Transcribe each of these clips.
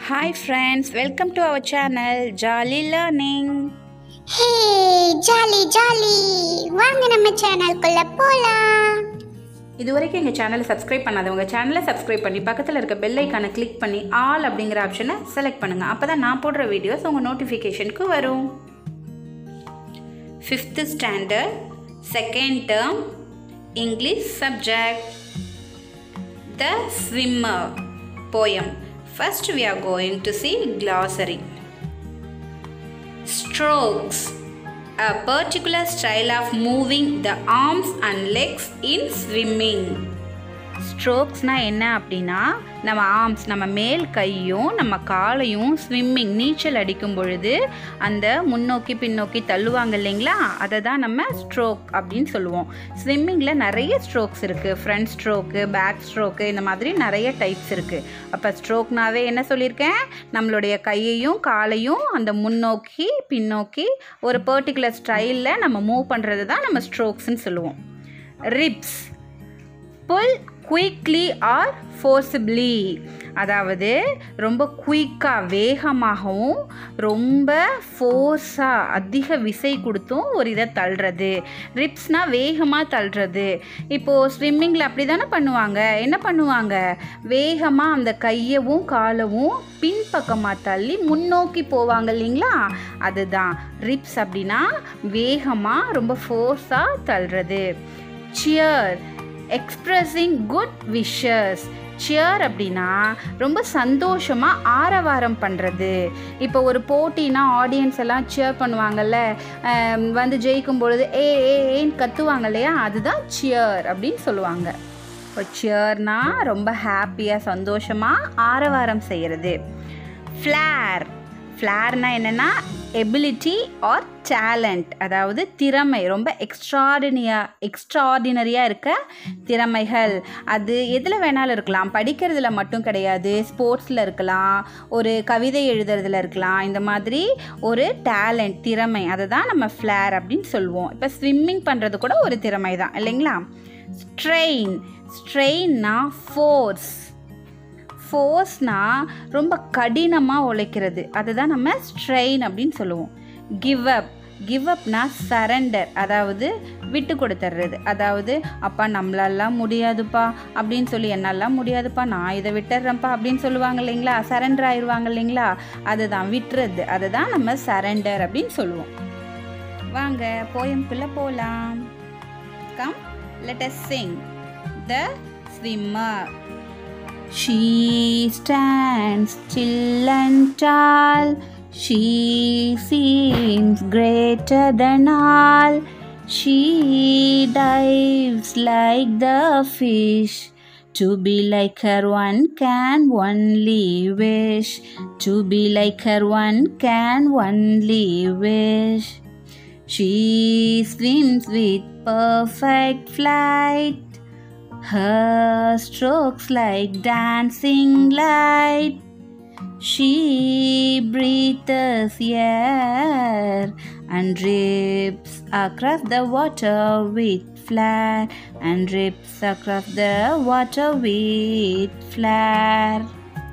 Hi friends, welcome to our channel Jolly Learning. Hey jolly jolly வாங்க நம்ம சேனல்குள்ள போலாம் இது வரைக்கும் எங்கள் சேனலை சப்ஸ்கிரைப் பண்ணாதவங்க சேனலை சப்ஸ்கிரைப் பண்ணி பக்கத்தில் இருக்க பெல் ஐக்கானை கிளிக் பண்ணி ஆல் அப்படிங்கிற ஆப்ஷனை செலக்ட் பண்ணுங்கள் அப்போ தான் நான் போடுற வீடியோஸ் உங்கள் நோட்டிஃபிகேஷனுக்கு வரும் fifth standard second term English subject the swimmer poem first we are going to see glossary strokes a particular style of moving the arms and legs in swimming ஸ்ட்ரோக்ஸ்னா என்ன அப்படின்னா நம்ம ஆர்ம்ஸ் நம்ம மேல் கையும் நம்ம காலையும் ஸ்விம்மிங் நீச்சல் அடிக்கும் பொழுது அந்த முன்னோக்கி பின்னோக்கி தள்ளுவாங்க இல்லைங்களா அதை தான் நம்ம ஸ்ட்ரோக் அப்படின்னு சொல்லுவோம் ஸ்விம்மிங்கில் நிறைய ஸ்ட்ரோக்ஸ் இருக்குது ஃப்ரண்ட் ஸ்ட்ரோக்கு பேக் ஸ்ட்ரோக்கு இந்த மாதிரி நிறைய டைப்ஸ் இருக்குது அப்போ ஸ்ட்ரோக்னாவே என்ன சொல்லியிருக்கேன் நம்மளுடைய கையையும் காலையும் அந்த முன்னோக்கி பின்னோக்கி ஒரு பர்டிகுலர் ஸ்டைலில் நம்ம மூவ் பண்ணுறது தான் நம்ம ஸ்ட்ரோக்ஸ்ன்னு சொல்லுவோம் rips pull quickly or forcibly அதாவது ரொம்ப குயிக்காக வேகமாகவும் ரொம்ப ஃபோர்ஸாக அதிக விசை கொடுத்தும் ஒரு இதை தள்ளுறது ரிப்ஸ்னால் வேகமாக தள்ளுறது இப்போது ஸ்விம்மிங்கில் அப்படி தானே பண்ணுவாங்க என்ன பண்ணுவாங்க வேகமாக அந்த கையவும் காலவும் பின்பக்கமாக தள்ளி முன்னோக்கி போவாங்க இல்லைங்களா அதுதான் ரிப்ஸ் அப்படின்னா வேகமாக ரொம்ப ஃபோர்ஸாக தள்ளுறது cheer expressing good wishes cheer அப்படின்னா ரொம்ப சந்தோஷமாக ஆரவாரம் பண்ணுறது இப்போ ஒரு போட்டினா ஆடியன்ஸ் எல்லாம் சியர் பண்ணுவாங்கல்ல ஆம், வந்து ஜெயிக்கும் பொழுது ஏ ஏ ஏன்னு கத்துவாங்க இல்லையா அதுதான் சியர் அப்படின்னு சொல்லுவாங்க இப்போ சியர்னா ரொம்ப ஹாப்பியாக சந்தோஷமாக ஆரவாரம் செய்கிறது ஃப்ளேர் ஃப்ளேர்னா என்னென்னா எபிலிட்டி ஆர் டேலண்ட் அதாவது திறமை ரொம்ப எக்ஸ்ட்ராடினியா எக்ஸ்ட்ராடினரியாக இருக்க திறமைகள் அது எதில் வேணாலும் இருக்கலாம் படிக்கிறதுல மட்டும் கிடையாது ஸ்போர்ட்ஸில் இருக்கலாம் ஒரு கவிதை எழுதுறதுல இருக்கலாம் இந்த மாதிரி ஒரு டேலண்ட் திறமை அதை தான் நம்ம ஃப்ளேர் அப்படின்னு சொல்லுவோம் இப்போ ஸ்விம்மிங் பண்ணுறது கூட ஒரு திறமை தான் இல்லைங்களா ஸ்ட்ரெயின் ஸ்ட்ரெயின்னா ஃபோர்ஸ் ஃபோர்ஸ்னா ரொம்ப கடினமாக உழைக்கிறது அதுதான் நம்ம ஸ்ட்ரெயின் அப்படின்னு சொல்லுவோம் கிவ் அப் கிவ் அப்னா சரண்டர் அதாவது விட்டு கொடுத்துட்றது அதாவது அப்பா நம்மளெல்லாம் முடியாதுப்பா அப்படின்னு சொல்லி என்னாலாம் முடியாதுப்பா நான் இதை விட்டுறேன்ப்பா அப்படின்னு சொல்லுவாங்க இல்லைங்களா சரண்டர் ஆயிடுவாங்க இல்லைங்களா அதுதான் விட்டுறது அதுதான் நம்ம சரண்டர் அப்படின்னு சொல்லுவோம் வாங்க போயம்குள்ளே போகலாம் come let us sing the swimmer she stands still and tall she seems greater than all she dives like the fish to be like her one can only wish to be like her one can only wish she swims with perfect flight, her strokes like dancing light. She breathes air and drips across the water with flair, and drips across the water with flair.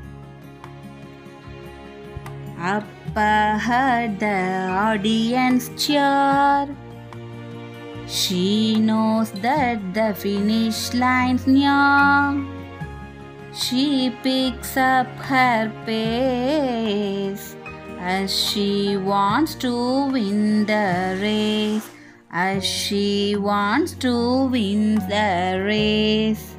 Up ahead, the audience cheer. She knows that the finish line's near. She picks up her pace as she wants to win the race. As she wants to win the race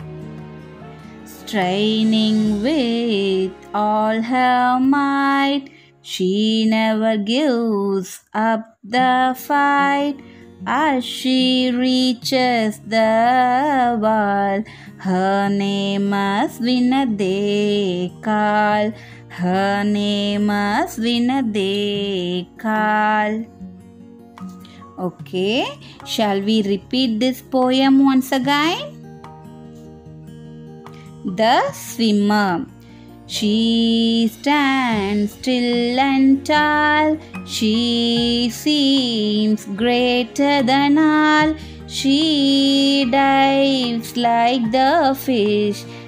straining with all her might. She never gives up the fight as she reaches the wall. Her name must winner they call. Her name must winner they call. Okay, shall we repeat this poem once again? The swimmer. She stands still and tall. She seems greater than all. She dives like the fish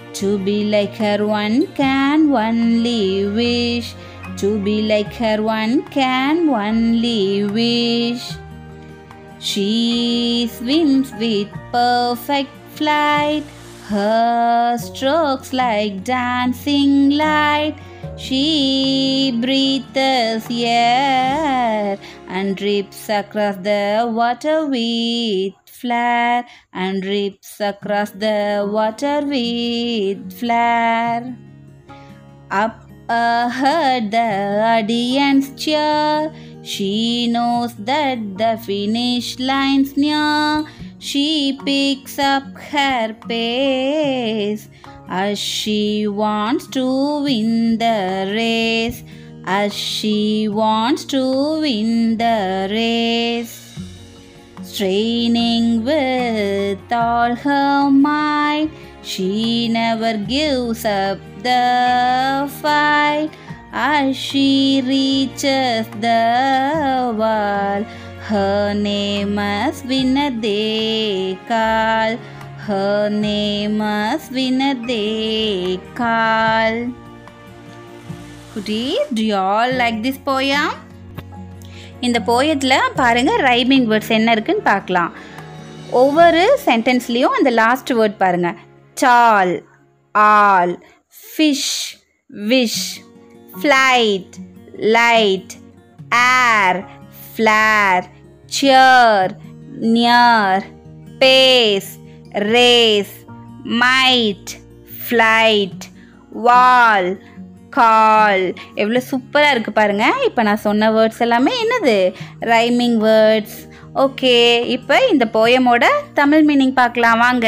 To be like her, one can only wish. To be like her, one can only wish. She swims with perfect flight, her strokes like dancing light. She breathes air and drips across the water with flare and drips across the water with flare. Up ahead the audience cheer. She knows that the finish line's near. She picks up her pace as she wants to win the race. As she wants to win the race straining with all her might. She never gives up the fight as she reaches the wall. Her name must win a they call. Her name must win a they call. Kutti, do you all like this poem? இந்த போயத்தில் பாருங்கள் rhyming words என்ன இருக்குன்னு பார்க்கலாம் ஒவ்வொரு சென்டென்ஸ்லேயும் அந்த last word பாருங்கள் tall all fish wish flight light air flare cheer near pace race might flight wall call எவ்வளோ சூப்பராக இருக்குது பாருங்கள் இப்போ நான் சொன்ன வேர்ட்ஸ் எல்லாமே என்னது ரைமிங் வேர்ட்ஸ் ஓகே இப்போ இந்த போயமோட தமிழ் மீனிங் பார்க்கலாம் வாங்க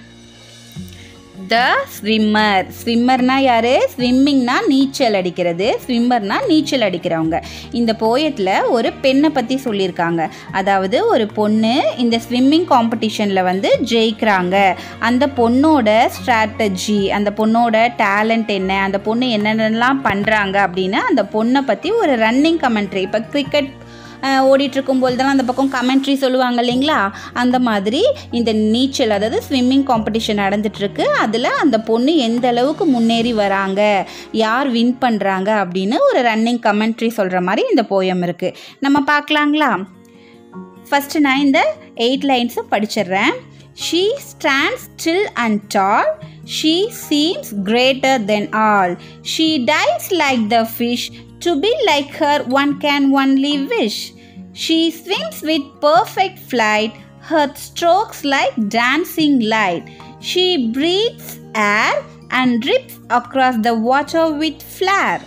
த ஸ்விம்மர் ஸ்விம்மர்னா யார் ஸ்விம்மிங்னா நீச்சல் அடிக்கிறது ஸ்விம்மர்னா நீச்சல் அடிக்கிறவங்க இந்த போயத்தில் ஒரு பெண்ணை பற்றி சொல்லியிருக்காங்க அதாவது ஒரு பொண்ணு இந்த ஸ்விம்மிங் காம்படிஷனில் வந்து ஜெயிக்கிறாங்க அந்த பொண்ணோட ஸ்ட்ராட்டஜி அந்த பொண்ணோட டேலண்ட் என்ன அந்த பொண்ணு என்னென்னலாம் பண்ணுறாங்க அப்படின்னு அந்த பொண்ணை பற்றி ஒரு ரன்னிங் கமெண்ட்ரி இப்போ கிரிக்கெட் ஓடிட்டு இருக்கும்போது தான் அந்த பக்கம் கமெண்ட்ரி சொல்லுவாங்க இல்லைங்களா அந்த மாதிரி இந்த நீச்சல் அதாவது ஸ்விம்மிங் காம்படிஷன் நடந்துட்டுருக்கு அதில் அந்த பொண்ணு எந்த அளவுக்கு முன்னேறி வராங்க யார் வின் பண்ணுறாங்க அப்படின்னு ஒரு ரன்னிங் கமெண்ட்ரி சொல்கிற மாதிரி இந்த போயம் இருக்குது நம்ம பார்க்கலாங்களா ஃபஸ்ட்டு நான் இந்த எயிட் லைன்ஸும் படிச்சிடுறேன் she stands still and tall she seems greater then all she dives like the fish to be like her one can only wish she swims with perfect flight her strokes like dancing light. She breathes air and drips across the water with flare.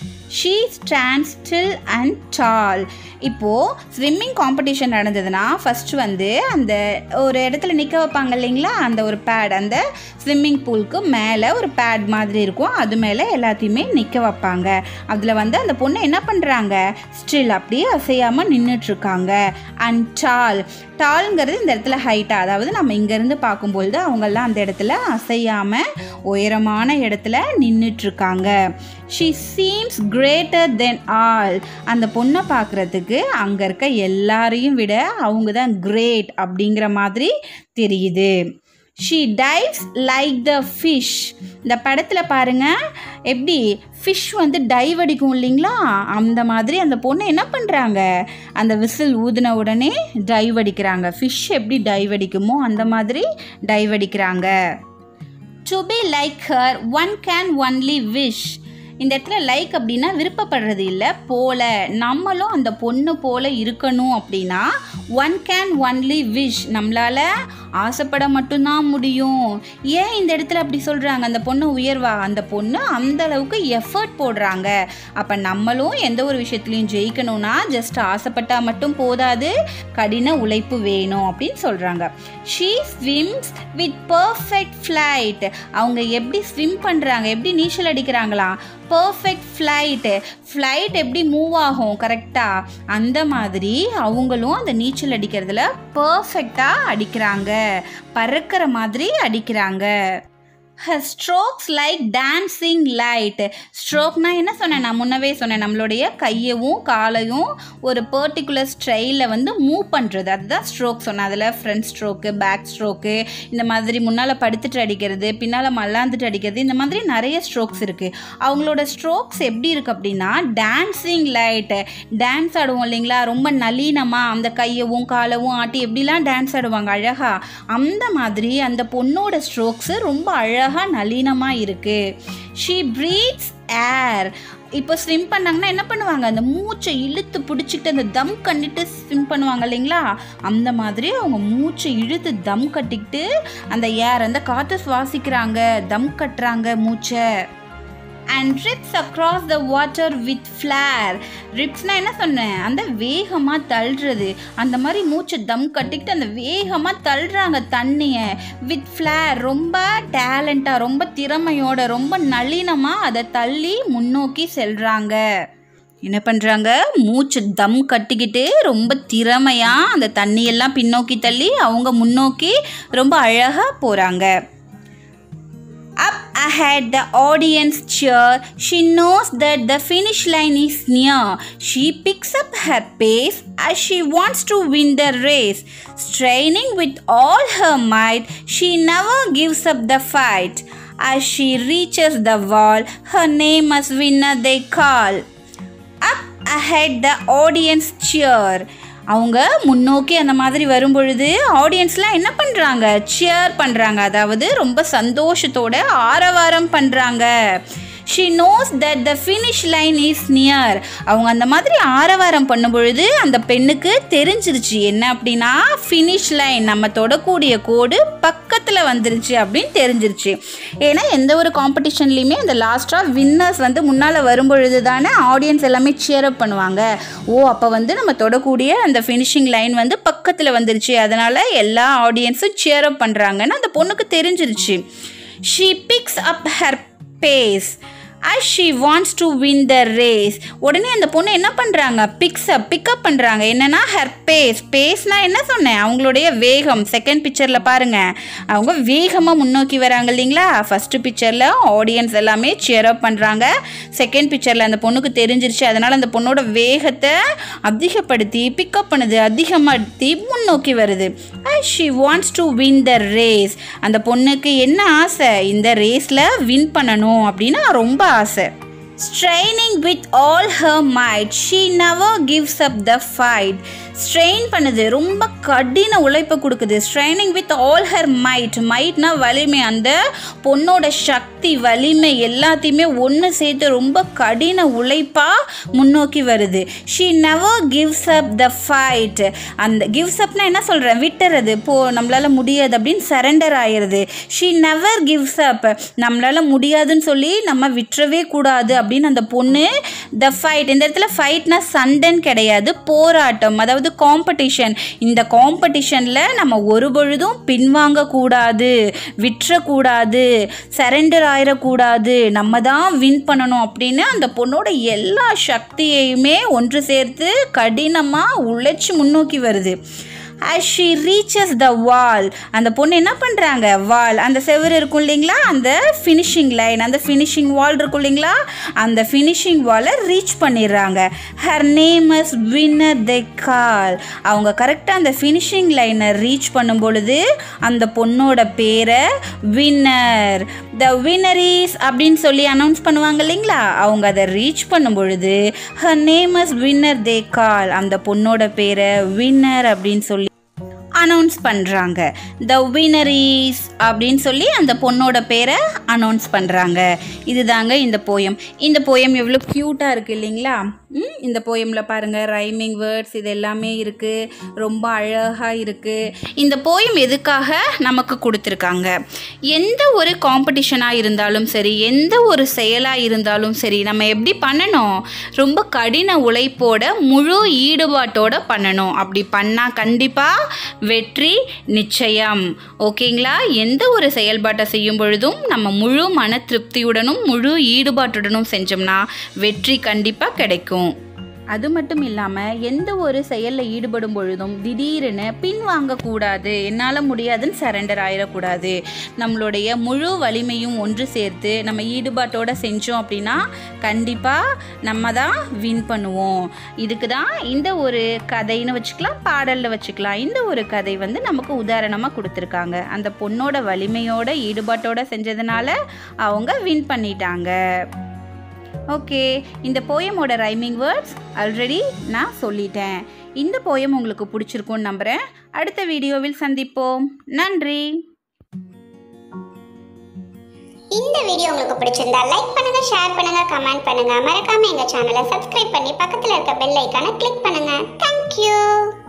She stand still and tall இப்போது swimming competition நடந்ததுன்னா first வந்து அந்த ஒரு இடத்துல நிற்க வைப்பாங்க இல்லைங்களா அந்த ஒரு பேட் அந்த ஸ்விம்மிங் பூலுக்கு மேலே ஒரு பேட் மாதிரி இருக்கும் அது மேலே எல்லாத்தையுமே நிற்க வைப்பாங்க அதில் வந்து அந்த பொண்ணு என்ன பண்ணுறாங்க ஸ்டில் அப்படியே அசையாமல் நின்றுட்டுருக்காங்க அண்ட் டால் டால்ங்கிறது இந்த இடத்துல ஹைட்டாக அதாவது நம்ம இங்கேருந்து பார்க்கும்பொழுது அவங்கெல்லாம் அந்த இடத்துல அசையாமல் உயரமான இடத்துல நின்றுட்டுருக்காங்க she seems greater then all அந்த பொண்ணை பார்க்குறதுக்கு அங்கே இருக்க எல்லாரையும் விட அவங்க தான் கிரேட் அப்படிங்கிற மாதிரி தெரியுது she dives like the fish இந்த படத்தில் பாருங்கள் எப்படி ஃபிஷ் வந்து டைவ் அடிக்கும் இல்லைங்களா அந்த மாதிரி அந்த பொண்ணு என்ன பண்ணுறாங்க அந்த விசில் ஊதின உடனே டைவ் அடிக்கிறாங்க ஃபிஷ் எப்படி டைவ் அடிக்குமோ அந்த மாதிரி டைவ் அடிக்கிறாங்க to be like her one can only wish இந்த இடத்துல லைக் அப்படின்னா விருப்பப்படுறது இல்லை போல நம்மளும் அந்த பொண்ணு போல இருக்கணும் அப்படின்னா ஒன் கேன் ஒன்லி விஷ் நம்மளால் ஆசைப்பட மட்டும்தான் முடியும் ஏன் இந்த இடத்துல அப்படி சொல்கிறாங்க அந்த பொண்ணு உயர்வா அந்த பொண்ணு அந்த அளவுக்கு எஃபர்ட் போடுறாங்க அப்போ நம்மளும் எந்த ஒரு விஷயத்துலையும் ஜெயிக்கணும்னா ஜஸ்ட் ஆசைப்பட்டால் மட்டும் போதாது கடின உழைப்பு வேணும் அப்படின்னு சொல்கிறாங்க she swims with perfect flight அவங்க எப்படி ஸ்விம் பண்ணுறாங்க எப்படி நீச்சல் அடிக்கிறாங்களாம் பர்ஃபெக்ட் ஃப்ளைட்டு ஃப்ளைட் எப்படி மூவ் ஆகும் கரெக்டாக அந்த மாதிரி அவங்களும் அந்த நீச்சல் அடிக்கிறதுல பர்ஃபெக்டாக அடிக்கிறாங்க பறக்கிற மாதிரி அடிக்கிறாங்க her strokes like dancing light ஸ்ட்ரோக்னா என்ன சொன்னேன் நான் முன்னவே சொன்னேன் நம்மளுடைய கையவும் காலையும் ஒரு பர்டிகுலர் ஸ்டைலில் வந்து மூவ் பண்ணுறது அதுதான் ஸ்ட்ரோக் சொன்னேன் அதில் ஃப்ரண்ட் ஸ்ட்ரோக்கு பேக் ஸ்ட்ரோக்கு இந்த மாதிரி முன்னால் படுத்துட்டு அடிக்கிறது பின்னால் மல்லாந்துட்டு அடிக்கிறது இந்த மாதிரி நிறைய ஸ்ட்ரோக்ஸ் இருக்குது அவங்களோட ஸ்ட்ரோக்ஸ் எப்படி இருக்குது அப்படின்னா டான்சிங் லைட் டான்ஸ் ஆடுவோம் இல்லைங்களா ரொம்ப நளினமாக அந்த கையவும் காலவும் ஆட்டி எப்படிலாம் டான்ஸ் ஆடுவாங்க அழகாக அந்த மாதிரி அந்த பொண்ணோட ஸ்ட்ரோக்ஸு ரொம்ப அழகாக நளினமாக இருக்குது ஷீ ப்ரீத்ஸ் ஏர் இப்போ ஸ்விம் பண்ணாங்கன்னா என்ன பண்ணுவாங்க அந்த மூச்சை இழுத்து பிடிச்சிட்டு அந்த தம் கட்டிட்டு ஸ்விம் பண்ணுவாங்க இல்லைங்களா அந்த மாதிரி அவங்க மூச்சை இழுத்து தம் கட்டிக்கிட்டு அந்த ஏர் அந்த காற்றை சுவாசிக்கிறாங்க தம் கட்டுறாங்க மூச்சை and rips across the water with flare ரிப்ஸ்னால் என்ன சொன்னேன் அந்த வேகமாக தள்ளுறது அந்த மாதிரி மூச்சை தம் கட்டிக்கிட்டு அந்த வேகமாக தள்ளுறாங்க தண்ணியை வித் ஃப்ளேர் ரொம்ப டேலண்ட்டாக ரொம்ப திறமையோட ரொம்ப நளினமாக அதை தள்ளி முன்னோக்கி செல்கிறாங்க என்ன பண்ணுறாங்க மூச்சு தம் கட்டிக்கிட்டு ரொம்ப திறமையாக அந்த தண்ணியெல்லாம் பின்னோக்கி தள்ளி அவங்க முன்னோக்கி ரொம்ப அழகாக போகிறாங்க Up ahead, the audience cheer. She knows that the finish line is near. She picks up her pace as she wants to win the race. Straining with all her might, she never gives up the fight. As she reaches the wall, her name as winner they call. Up ahead, the audience cheer. அவங்க முன்னோக்கி அந்த மாதிரி வரும்பொழுது ஆடியன்ஸ்லாம் என்ன பண்ணுறாங்க shear பண்ணுறாங்க அதாவது ரொம்ப சந்தோஷத்தோட ஆரவாரம் பண்ணுறாங்க she knows that the finish line is near அவங்க அந்த மாதிரி ஆரவாரம் பண்ணும் பொழுது அந்த பெண்ணுக்கு தெரிஞ்சிருச்சு என்ன அப்படின்னா ஃபினிஷ் லைன் நம்ம தொடக்கூடிய கோடு பக்கத்தில் வந்துருச்சு அப்படின்னு தெரிஞ்சிருச்சு ஏன்னா எந்த ஒரு காம்படிஷன்லையுமே அந்த லாஸ்ட்டாக வின்னர்ஸ் வந்து முன்னால் வரும்பொழுது தானே ஆடியன்ஸ் எல்லாமே cheer up பண்ணுவாங்க ஓ அப்போ வந்து நம்ம தொடக்கூடிய அந்த ஃபினிஷிங் லைன் வந்து பக்கத்தில் வந்துருச்சு அதனால் எல்லா ஆடியன்ஸும் cheer up பண்ணுறாங்கன்னு அந்த பொண்ணுக்கு தெரிஞ்சிருச்சு she picks up her pace as she wants to win the race உடனே அந்த பொண்ணு என்ன பண்ணுறாங்க பிக்ஸ் அப் பிக்கப் பண்ணுறாங்க என்னன்னா ஹர் பேஸ் பேஸ்னா என்ன சொன்னேன் அவங்களுடைய வேகம் செகண்ட் பிக்சரில் பாருங்கள் அவங்க வேகமாக முன்னோக்கி வராங்க இல்லைங்களா ஃபஸ்ட்டு பிக்சரில் ஆடியன்ஸ் எல்லாமே cheer up பண்ணுறாங்க செகண்ட் பிக்சரில் அந்த பொண்ணுக்கு தெரிஞ்சிருச்சு அதனால் அந்த பொண்ணோட வேகத்தை அதிகப்படுத்தி பிக்கப் பண்ணுது அதிகப்படுத்தி முன்னோக்கி வருது as she wants to win the race அந்த பொண்ணுக்கு என்ன ஆசை இந்த ரேஸில் வின் பண்ணணும் அப்படின்னு ரொம்ப ஆசை straining with all her might she never gives up the fight strain பண்ணுது ரொம்ப கடின உழைப்பை கொடுக்குது straining with all her might மைட்னா வலிமை அந்த பொண்ணோட சக்தி வலிமை எல்லாத்தையுமே ஒன்று சேர்த்து ரொம்ப கடின உழைப்பாக முன்னோக்கி வருது she never gives up the fight அந்த கிவ்ஸ் அப்னா என்ன சொல்கிறேன் விட்டுறது போ நம்மளால் முடியாது அப்படின்னு சரண்டர் ஆயிடுது ஷீ நவர் கிவ்ஸ் அப் நம்மளால் முடியாதுன்னு சொல்லி நம்ம விட்டுறவே கூடாது அப்படின்னு அந்த பொண்ணு த ஃபைட் இந்த இடத்துல ஃபைட்னா சண்டைன்னு கிடையாது போராட்டம் அதாவது காம்படிஷன் இந்த காம்படிஷனில் நம்ம ஒரு பொழுதும் பின்வாங்கக்கூடாது விட்டுறக்கூடாது சரண்டர் ஆயிடக்கூடாது நம்ம தான் வின் பண்ணணும் அப்படின்னு அந்த பொண்ணோட எல்லா சக்தியையுமே ஒன்று சேர்த்து கடினமாக உழைச்சி முன்னோக்கி வருது as she reaches the wall அந்த பொண்ணு என்ன பண்ணுறாங்க வால் அந்த செவுரு இருக்கும் இல்லைங்களா அந்த ஃபினிஷிங் லைன் அந்த ஃபினிஷிங் வால் இருக்கும் இல்லைங்களா அந்த ஃபினிஷிங் வாலை ரீச் பண்ணிடுறாங்க her name is winner they call அவங்க கரெக்டாக அந்த ஃபினிஷிங் லைனை ரீச் பண்ணும் பொழுது அந்த பொண்ணோட பேரை வின்னர் த வின்னரிஸ் அப்படின்னு சொல்லி அனௌன்ஸ் பண்ணுவாங்க இல்லைங்களா அவங்க அதை ரீச் பண்ணும் பொழுது her name is winner they call அந்த பொண்ணோட பேரை வின்னர் அப்படின்னு சொல்லி அனௌன்ஸ் பண்ணுறாங்க த வினரிஸ் அப்படின்னு சொல்லி அந்த பொண்ணோட பேரை அனௌன்ஸ் பண்ணுறாங்க இதுதாங்க இந்த போயம் இந்த போயம் எவ்வளோ க்யூட்டாக இருக்குது இல்லைங்களா ம், இந்த போயமில் பாருங்கள் ரைமிங் வேர்ட்ஸ் இது எல்லாமே இருக்குது ரொம்ப அழகாக இருக்குது இந்த போயம் எதுக்காக நமக்கு கொடுத்துருக்காங்க எந்த ஒரு காம்படிஷனாக இருந்தாலும் சரி எந்த ஒரு செயலாக இருந்தாலும் சரி நம்ம எப்படி பண்ணணும் ரொம்ப கடின உழைப்போட முழு ஈடுபாட்டோட பண்ணணும் அப்படி பண்ணால் கண்டிப்பாக வெற்றி நிச்சயம் ஓகேங்களா எந்த ஒரு செயல்பாட்டை செய்யும் பொழுதும் நம்ம முழு மன திருப்தியுடனும் முழு ஈடுபாட்டுடனும் செஞ்சோம்னா வெற்றி கண்டிப்பாக கிடைக்கும் அது மட்டும் இல்லாமல் எந்த ஒரு செயலில் ஈடுபடும் பொழுதும் திடீர்னு பின் வாங்கக்கூடாது என்னால் முடியாதுன்னு சரண்டர் ஆயிடக்கூடாது நம்மளுடைய முழு வலிமையும் ஒன்று சேர்த்து நம்ம ஈடுபாட்டோட செஞ்சோம் அப்படின்னா கண்டிப்பாக நம்ம தான் வின் பண்ணுவோம் இதுக்கு தான் இந்த ஒரு கதைன்னு வச்சுக்கலாம் பாடலில் வச்சுக்கலாம் இந்த ஒரு கதை வந்து நமக்கு உதாரணமாக கொடுத்துருக்காங்க அந்த பொண்ணோட வலிமையோட ஈடுபாட்டோட செஞ்சதுனால அவங்க வின் பண்ணிட்டாங்க ஓகே இந்த போயமோட ரைமிங் வேர்ட்ஸ் ஆல்ரெடி நான் சொல்லிட்டேன் இந்த போயம் உங்களுக்கு பிடிச்சிருக்கும்னு நம்புகிறேன் அடுத்த வீடியோவில் சந்திப்போம் நன்றி இந்த வீடியோ உங்களுக்கு பிடிச்சிருந்தா லைக் பண்ணுங்க ஷேர் பண்ணுங்க கமெண்ட் பண்ணுங்க மறக்காம எங்க சேனலை சப்ஸ்கிரைப் பண்ணி பக்கத்துல இருக்க பெல் ஐக்கானை கிளிக் பண்ணுங்க தேங்க்யூ